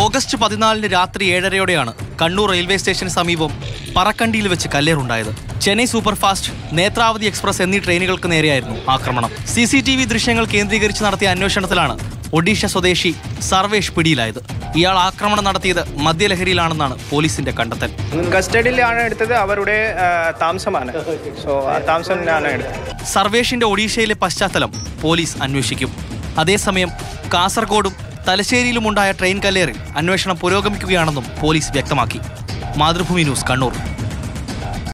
August പതിനാലിന് രാത്രി ഏഴരയോടെയാണ് Kannur railway സ്റ്റേഷന് സമീപം പറക്കണ്ടിയിൽ വെച്ച് കല്ലേറുണ്ടായത് ചെന്നൈ സൂപ്പർഫാസ്റ്റ് നേത്രാവതി എക്സ്പ്രസ് എന്നീ ട്രെയിനുകൾക്ക് നേരെയായിരുന്നു ആക്രമണം സി സി ടി വി ദൃശ്യങ്ങൾ കേന്ദ്രീകരിച്ച് നടത്തിയ അന്വേഷണത്തിലാണ് ഒഡീഷ സ്വദേശി സർവേഷ് പിടിയിലായത് ഇയാൾ ആക്രമണം നടത്തിയത് മദ്യലഹരിയിലാണെന്നാണ് പോലീസിന്റെ കണ്ടെത്തൽ കസ്റ്റഡിയിലാണ് എടുത്തത് അവരുടെ ആ, താമസമാണ് സോ ആ താമസമാണ് എടുത്തത് സർവേഷിന്റെ ഒഡീഷയിലെ പശ്ചാത്തലം പോലീസ് അന്വേഷിക്കും അതേസമയം കാസർഗോഡും തലശ്ശേരിയിലുമുണ്ടായ ട്രെയിൻ കല്ലേറിൽ അന്വേഷണം പുരോഗമിക്കുകയാണെന്നും പോലീസ് വ്യക്തമാക്കി മാതൃഭൂമി ന്യൂസ് കണ്ണൂർ